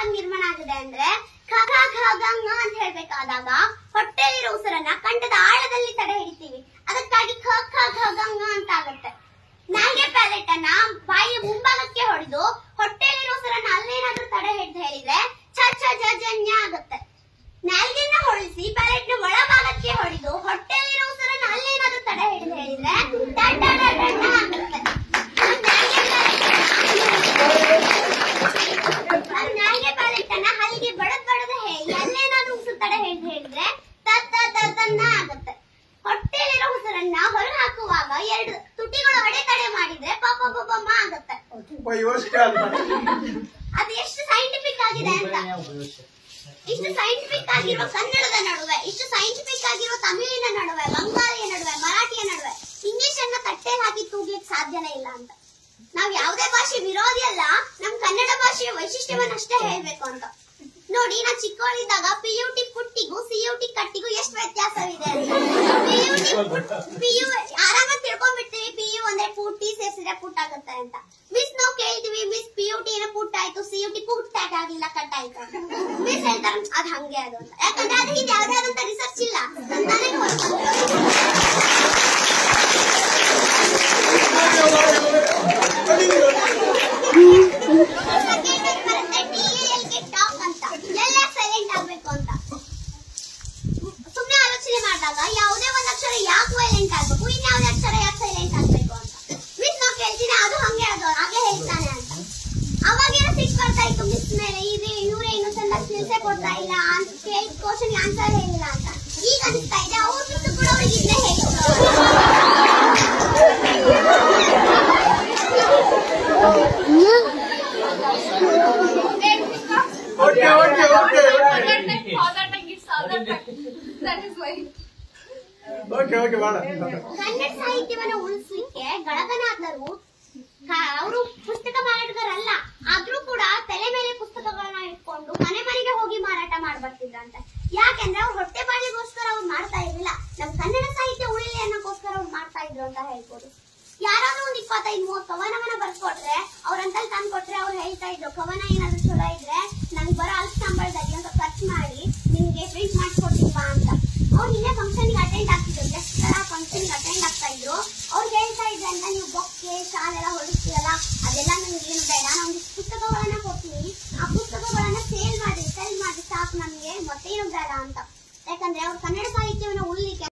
ಯಾವಾಗ ನಿರ್ಮಾಣ ಆಗಿದೆ ಅಂದ್ರೆ ಖ ಖ ಖ ಗ ಂಗ ಅಂತ ಹೇಳ್ಬೇಕಾದಾಗ ಹೊಟ್ಟೆಲಿರೋ ಉಸಿರನ್ನ ಕಂಠದ ಆಳದಲ್ಲಿ ತಡೆ ಹಿಡಿತೀವಿ ಅದಕ್ಕಾಗಿ ಖ ಖ ಘ ಗ ಂಗ ಅಂತ ಆಗುತ್ತೆ ನಾಲ್ಗೆ ಪ್ಯಾಲೆಟ್ ಅನ್ನ ಬಾಯಿಯ ಮುಂಭಾಗಕ್ಕೆ ಹೊಡೆದು ಹೊಟ್ಟೆಲಿರೋ ಉಸಿರನ್ನ ಅಲ್ಲೇನಾದ್ರೂ ತಡೆ ಹಿಡಿದು ಹೇಳಿದ್ರೆ ಛ ಛ ಜ ಜ ಞ ಆಗುತ್ತೆ ನಾಲ್ಗೆನ ಹೊಳಿಸಿ ಪ್ಯಾಲೆಟ್ ನ ಒಳಭಾಗಕ್ಕೆ ಹೊಡೆದು ಹೊಟ್ಟೆಲಿರೋ ಉಸಿರನ್ನ ಅಲ್ಲೇನಾದ್ರೂ ತಡೆ ಹಿಡಿದು ಹೇಳಿದ್ರೆ ಡ ಡ ಡ ಡ ಡ ಆಗುತ್ತೆ ನಾನ್ ನಾಲ್ಗೆ ಪ್ಯಾಲೆಟ್ ಅನ್ನ ಹಲ್ಲಿಗೆ ಬಡದ್ ಬಡದ ಹೇಳಿ ಅಲ್ಲೇನಾದ್ರೂ ಉಸಿರು ತಡೆ ಹಿಡಿದು ಹೇಳಿದ್ರೆ ತ ತ ತ ತನ್ನ ಆಗುತ್ತೆ ಹೊಟ್ಟೆಲಿರೋ ಉಸಿರನ್ನ ಹೊರ ಹಾಕುವಾಗ ಎರಡು ತುಟಿಗಳು ಅಡೆತಡೆ ಮಾಡಿದ್ರೆ ಪಾಪ ಪಾಪ ಮ ಆಗುತ್ತೆ ಅದು ಎಷ್ಟು ಸೈಂಟಿಫಿಕ್ ಆಗಿದೆ ಅಂತ ಇಷ್ಟು ಸೈಂಟಿಫಿಕ್ ಆಗಿರುವ ಕನ್ನಡದ ನಡುವೆ ಇಷ್ಟು ಸೈಂಟಿಫಿಕ್ ಆಗಿರುವ ತಮಿಳಿನ ನಡುವೆ ಬಂಗಾಳಿಯ ನಡುವೆ ಮರಾಠಿಯ ನಡುವೆ ಇಂಗ್ಲಿಷ್ ಅನ್ನ ತಟ್ಟೆಲ್ ಹಾಕಿ ತೂಗ್ಲಿಕ್ಕೆ ಸಾಧ್ಯನೇ ಇಲ್ಲ ಅಂತ ನಾವ್ ಯಾವುದೇ ಭಾಷೆ ವಿರೋಧಿ ಅಲ್ಲ ನಮ್ ಕನ್ನಡ ಭಾಷೆಯ ವೈಶಿಷ್ಟ್ಯವನ್ನಷ್ಟೇ ಹೇಳ್ಬೇಕು ಅಂತ ನೋಡಿ ನಾ ಚಿಕ್ಕವಳಿದ್ದಾಗ ಪಿ ಯು ಟಿ ಪುಟ್ಟಿಗೂ ಸಿ ಯು ಟಿ ಕಟ್ಟಿಗೂ ಎಷ್ಟು ವ್ಯತ್ಯಾಸವಿದೆ P U T P U ಆರಾಮಾಗಿ ತಿಳ್ಕೊಂಡ್ಬಿಡ್ತೀವಿ ಪಿ ಯು ಅಂದ್ರೆ ಪುಟ್ಟಿ ಸೇರಿಸಿದ್ರೆ ಪುಟ್ ಆಗುತ್ತೆ ಅಂತ ಮಿಸ್ ನಾವು ಕೇಳ್ತೀವಿ ಮಿಸ್ ಪಿ ಯು ಟಿ ಏನೋ ಪುಟ್ ಆಯ್ತು C U T put tag ಆಗಿಲ್ಲ ಕಟ್ ಆಯ್ತು ಮಿಸ್ ಹೇಳ್ತಾರೆ ಅದ್ ಹಂಗೆ ಅದು ಅಂತ ಯಾಕಂದ್ರೆ ಅದಕ್ಕೆ ಯಾವ್ದೇ ಆದಂತ ರಿಸರ್ಚ್ ಇಲ್ಲ ನಾನೇ ಸೈಲೆಂಟ್ ಆಗ್ಬೇಕು ಅಂತ ಸುಮ್ನೆ ಆಲೋಚನೆ ಮಾಡಿದಾಗ ಯಾವುದೇ ಒಂದ್ ಅಕ್ಷರ ಯಾಕೆ ವೈಲೆಂಟ್ ಆಗ್ಬೇಕು ಇನ್ಯಾವುದೇ ಅಕ್ಷರ ಯಾಕೆ ಸೈಲೆಂಟ್ ಆಗ್ಬೇಕು ಅಂತ ಮಿಸ್ ನಾವು ಕೇಳ್ತೀನಿ ಅದು ಹಂಗೆ ಅದು ಹಾಗೆ ಹೇಳ್ತಾನೆ ಅಂತ ಅವಾಗೇನೋ ಸಿಟ್ಟು ಬರ್ತಾ ಇತ್ತು ಮಿಸ್ ಮೇಲೆ ಇದು ಇವ್ರೆ ಇನ್ನು ಚೆನ್ನಾಗಿ ತಿಳಿಸೇ ಕೊಡ್ತಾ ಇಲ್ಲ ಅಂತ ಕೇಳಿದ ಕ್ವಶನ್ ಆನ್ಸರ್ ಹೇಳಿಲ್ಲ ಅಂತ ಈಗ ಅನಿಸ್ತಾ ಇದೆ ಅವ್ರ ಮಿಸ್ ಕೂಡ ಅವ್ರಿಗೆ ಇಲ್ಲೇ Okay, okay, okay, okay okay ಮಾಡ ಕನ್ನಡ ಸಾಹಿತ್ಯವನ್ನ ಉಳಿಸ್ಲಿಕ್ಕೆ ಗಳಗನಾಥರು ಅವರು ಪುಸ್ತಕ ಮಾರಾಟಗಾರಲ್ಲ ಆದ್ರೂ ಕೂಡ ತಲೆ ಮೇಲೆ ಪುಸ್ತಕಗಳನ್ನ ಇಟ್ಕೊಂಡು ಮನೆ ಮನೆಗೆ ಹೋಗಿ ಮಾರಾಟ ಮಾಡ್ಬರ್ತಿದ್ರಂತೆ ಯಾಕೆಂದ್ರೆ ಅವ್ರ ಹೊಟ್ಟೆ ಬಾಳಿಗೋಸ್ಕರ ಅವ್ರು ಮಾಡ್ತಾ ಇರ್ಲಿಲ್ಲ ನಮ್ ಕನ್ನಡ ಸಾಹಿತ್ಯ ಉಳಿಲಿ ಅನ್ನೋಕ್ಕೋಸ್ಕರ ಅವ್ರು ಮಾಡ್ತಾ ಇದ್ರು ಅಂತ ಹೇಳ್ಬೋದು ಯಾರಾದ್ರೂ ಒಂದ್ ಇಪ್ಪತ್ತೈದು ಮೂವತ್ತು ಕವನವನ್ನ ಬರ್ಕೊಟ್ರೆ ಅವ್ರಂತಲ್ಲಿ ತಂದು ಕೊಟ್ರೆ ಅವ್ರು ಹೇಳ್ತಾ ಇದ್ರು ಕವನ ಏನಾದ್ರು ಚಲೋ ಇದ್ರೆ ನನ್ಗೆ ಬರೋ ಅಲ್ಪ ಸಂಬಳದಲ್ಲಿ ಒಂದು ಖರ್ಚು ಮಾಡಿ ನಿಮ್ಗೆ ಪ್ರಿಂಟ್ ಮಾಡಿಸ್ಕೊಡ್ತೀನಿ ಬಾ ಅಂತ ಅವ್ರು ಹಿಂದೆ ಫಂಕ್ಷನ್ಗೆ ಅಟೆಂಡ್ ಆಗ್ತಿದ್ರು ಗೆಸ್ಟ್ ತರ ಫಂಕ್ಷನ್ಗೆ ಅಟೆಂಡ್ ಆಗ್ತಿದ್ರು